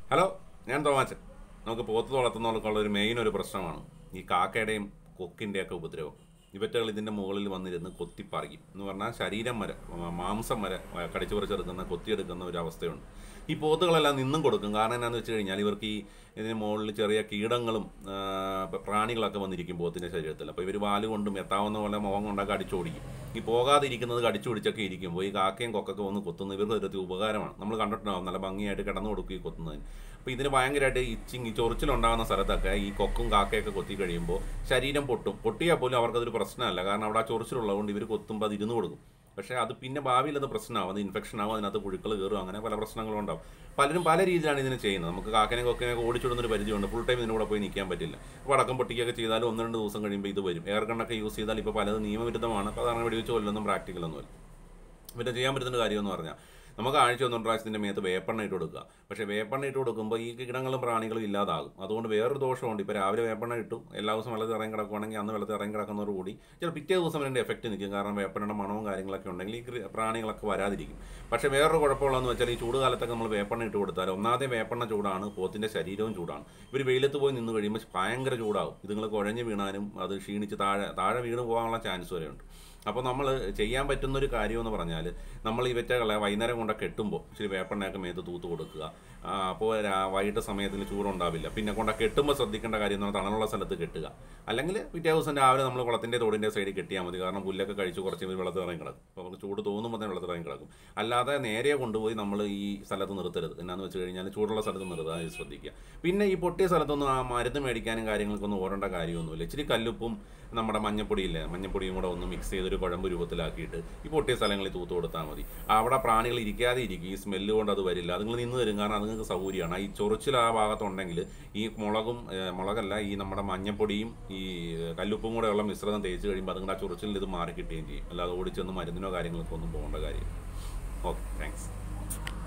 hello ഞാൻ തോമാച്ചൻ നമുക്ക് പോത്ത് വളർത്തുന്നവർക്കുള്ള ഒരു മെയിൻ ഒരു പ്രശ്നമാണ് ഈ കാക്കയുടെയും കൊക്കിൻ്റെയൊക്കെ ഉപദ്രവം ഇവറ്റകൾ ഇതിൻ്റെ മുകളിൽ വന്നിരുന്ന് കൊത്തിപ്പറിക്കും എന്ന് പറഞ്ഞാൽ ശരീരം വരെ ആ, മാംസം വരെ ആ, കടിച്ചു പറിച്ചെടുക്കുന്ന കൊത്തിയെടുക്കുന്ന ഒരു അവസ്ഥയുണ്ട് ഈ പോത്തുകളെല്ലാം നിന്നും കൊടുക്കും കാരണം എന്താണെന്ന് വെച്ച് കഴിഞ്ഞാൽ ഇവർക്ക് ഈ ഇതിന് മുകളിൽ ചെറിയ കീടങ്ങളും ആ, പ- പ്രാണികളൊക്കെ വന്നിരിക്കും പോത്തിൻ്റെ ശരീരത്തിൽ അപ്പോൾ ഇവർ വാല് കൊണ്ടും എത്താവുന്ന പോലെ മുഖം കൊണ്ടൊക്കെ അടിച്ചോടിക്കും ഈ പോകാതിരിക്കുന്നത് കടിച്ചു പിടിച്ചൊക്കെ ഇരിക്കുമ്പോൾ ഈ കാക്കയും കൊക്കൊക്കെ വന്ന് കൊത്തുന്നത് ഇവർക്ക് ഒരു ഉപകാരമാണ് നമ്മൾ കണ്ടിട്ടുണ്ടാവും നല്ല ഭംഗിയായിട്ട് കിടന്നു കൊടുക്കും ഈ കൊത്തുന്നതിന് അപ്പോൾ ഇതിന് ഭയങ്കരമായിട്ട് ഇച്ചിങ് ഈ ചൊറിച്ചിലുണ്ടാകുന്ന സ്ഥലത്തൊക്കെ ഈ കൊക്കും കാക്കയൊക്കെ കൊത്തി കഴിയുമ്പോൾ ശരീരം പൊട്ടും പൊട്ടിയാൽ പോലും അവർക്കതൊരു പ്രശ്നമല്ല കാരണം അവിടെ ആ ചൊറിച്ചിലുള്ളതുകൊണ്ട് ഇവർ കൊത്തുമ്പോൾ അത് ഇരുന്ന് കൊടുക്കും പക്ഷേ അത് പിന്നെ ഭാവിയിൽ അത് പ്രശ്നമാവും അത് ഇൻഫെക്ഷൻ ആവും അതിനകത്ത് പുഴുക്കൾ കയറും അങ്ങനെ പല പ്രശ്നങ്ങളും ഉണ്ടാവും പലരും പല രീതിയിലാണ് ഇതിനെ ചെയ്യുന്നത് നമുക്ക് കാക്കനെ കൊക്കനെ ഓടിച്ചിടുന്നൊരു പരിചയമുണ്ട് ഫുൾ ടൈം ഇതിന് കൂടെ പോയി നിൽക്കാൻ പറ്റില്ല അപ്പോൾ അടക്കം പൊട്ടിക്കൊക്കെ ചെയ്താലും ഒന്ന് രണ്ട് ദിവസം കഴിയുമ്പോൾ ഇത് വരും എയർ ഗണ്ണൊക്കെ യൂസ് ചെയ്താൽ ഇപ്പോൾ പലത് നിയമവിരുദ്ധമാണ് അപ്പോൾ അതാണ് വെടിവെച്ച് കൊല്ലൊന്നും പ്രാക്ടിക്കലൊന്നുമല്ല പിന്നെ ചെയ്യാൻ പറ്റുന്ന കാര്യമെന്ന് പറഞ്ഞാൽ നമുക്ക് ആഴ്ച ഒന്നും പ്രാവശ്യത്തിൻ്റെ മേത്ത് വേപ്പെണ്ണ ഇട്ട് കൊടുക്കുക പക്ഷേ വേപ്പെണ്ണ ഇട്ട് കൊടുക്കുമ്പോൾ ഈ കീടങ്ങളും പ്രാണികളും ഇല്ലാതാകും അതുകൊണ്ട് വേറൊരു ദോഷമുണ്ട് ഇപ്പോൾ രാവിലെ വേപ്പെണ്ണ ഇട്ടു എല്ലാ ദിവസവും വെള്ളത്തിൽ ഇറങ്ങി കിടക്കുവാണെങ്കിൽ അന്ന് വെള്ളത്തിൽ ഇറങ്ങി കിടക്കുന്നതോട് കൂടി ചില പിറ്റേ ദിവസം അതിൻ്റെ എഫക്റ്റ് നിൽക്കും കാരണം വേപ്പെണ്ണയുടെ മണവും കാര്യങ്ങളൊക്കെ ഉണ്ടെങ്കിൽ ഈ കൃ- പ്രാണികളൊക്കെ വരാതിരിക്കും പക്ഷേ വേറൊരു കുഴപ്പമുള്ളതെന്ന് വെച്ചാൽ ഈ ചൂട് കാലത്തൊക്കെ നമ്മൾ വേപ്പെണ്ണ ഇട്ട് കൊടുത്താൽ ഒന്നാമത്തെ വേപ്പെണ്ണ ചൂടാണ് പോത്തിൻ്റെ ശരീരവും ചൂടാണ് ഇവർ വെയിലത്ത് പോയി നിന്ന് കഴിയുമ്പോൾ ഭയങ്കര ചൂടാവും ഇതുങ്ങൾ കുഴഞ്ഞ് വീണാനും അത് ക്ഷീണിച്ച് താഴെ താഴെ വീണ് പോകാനുള്ള ചാൻസ് വരെയുണ്ട് അപ്പോൾ നമ്മൾ ചെയ്യാൻ പറ്റുന്ന ഒരു കാര്യമെന്ന് പറഞ്ഞാൽ നമ്മൾ ഈ വെറ്റകളെ വൈകുന്നേരം കൊണ്ടൊക്കെ കെട്ടുമ്പോൾ ഇച്ചിരി വേപ്പെണ്ണയൊക്കെ മേത്ത് തൂത്ത് കൊടുക്കുക ആ, അപ്പോൾ രാ- വൈകിട്ട് സമയത്തിന് ചൂടുണ്ടാവില്ല പിന്നെ കൊണ്ട കെട്ടുമ്പോൾ ശ്രദ്ധിക്കേണ്ട കാര്യം എന്ന് പറഞ്ഞാൽ തണലുള്ള സ്ഥലത്ത് കെട്ടുക അല്ലെങ്കിൽ പിറ്റേ ദിവസം രാവിലെ നമ്മൾ കുളത്തിൻ്റെ തോടിൻ്റെ സൈഡിൽ കെട്ടിയാൽ മതി കാരണം പുല്ലൊക്കെ കഴിച്ച് കുറച്ച് ഇവർ വെള്ളത്തിൽ ഇറങ്ങി കിടക്കും അപ്പോൾ നമുക്ക് ചൂട് തോന്നുമ്പോൾ തന്നെ വെള്ളത്തിൽ ഇറങ്ങി കിടക്കും അല്ലാതെ നേരെ കൊണ്ടുപോയി നമ്മൾ ഈ സ്ഥലത്ത് നിർത്തരുത് എന്നാന്ന് വെച്ച് കഴിഞ്ഞാൽ ചൂടുള്ള സ്ഥലത്ത് നിർത്താൻ ശ്രദ്ധിക്കുക പിന്നെ ഈ പൊട്ടിയ സ്ഥലത്തൊന്നും ആ മരുന്ന് മേടിക്കാനും കാര്യങ്ങൾക്കൊന്നും ഓടേണ്ട കാര്യമൊന്നുമില്ല ഇച്ചിരി കല്ലുപ്പും നമ്മുടെ മഞ്ഞപ്പൊടിയില്ലേ മഞ്ഞപ്പൊടിയും കൂടെ ഒന്ന് മിക്സ് ചെയ്തൊരു കുഴമ്പ് രൂപത്തിലാക്കിയിട്ട് ഈ പൊട്ടിയ സ്ഥലങ്ങളിൽ തൂത്ത് കൊടുത്താൽ മതി അവിടെ പ്രാണികൾ ഇരിക്കാതെ ഇരിക്കും ഈ സ്മെല്ല് കൊണ്ട് അത് വരില്ല അതുങ്ങൾ നിന്ന് തരും കാരണം അത് നിങ്ങൾക്ക് സൗകര്യമാണ് ഈ ചൊറിച്ചിൽ ആ ഭാഗത്തുണ്ടെങ്കിൽ ഈ മുളകും ഏ, മുളകല്ല ഈ നമ്മുടെ മഞ്ഞപ്പൊടിയും ഈ കല്ലുപ്പും കൂടെ ഉള്ള മിശ്രിതം തേച്ച് കഴിയുമ്പോൾ അതുങ്ങളുടെ ആ ചൊറിച്ചിൽ ഇത് മാറി കിട്ടുകയും ചെയ്യും അല്ലാതെ ഓടിച്ചൊന്നും മരുന്നിനോ കാര്യങ്ങൾക്കോ ഒന്നും പോകേണ്ട കാര്യം ഓക്കെ താങ്ക്സ്